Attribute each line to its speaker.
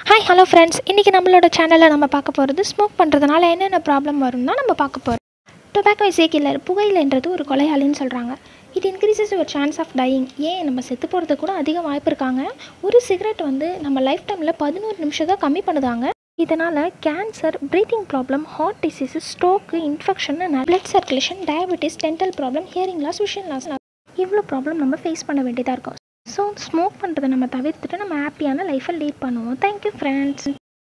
Speaker 1: hi hello friends இன்றைக்கி நம்மளோட சேனலில் நம்ம பார்க்க போகிறது ஸ்மோக் பண்ணுறதுனால என்னென்ன ப்ராப்ளம் வரும்னா நம்ம பார்க்க போகிறோம் டொபாக்கோ இசை கில்லர் புகையிலைன்றது ஒரு கொலையாளின்னு சொல்கிறாங்க இது இன்க்ரீசஸ் ஒரு சான்ஸ் ஆஃப் டையிங் ஏன் நம்ம செத்து போகிறது கூட அதிக வாய்ப்பு இருக்காங்க ஒரு சிகரெட் வந்து நம்ம லைஃப் டைமில் பதினோரு நிமிஷம் தான் கம்மி பண்ணுதாங்க இதனால் cancer breathing problem heart diseases stroke infection blood circulation diabetes dental problem hearing loss vision loss இவ்வளோ ப்ராப்ளம் நம்ம ஃபேஸ் பண்ண வேண்டியதாக இருக்கும் ஸோ ஸ்மோக் பண்ணுறதை நம்ம தவிர்த்துட்டு நம்ம ஹாப்பியான லைஃப்பை லீட் பண்ணுவோம் தேங்க்யூ ஃப்ரெண்ட்ஸ்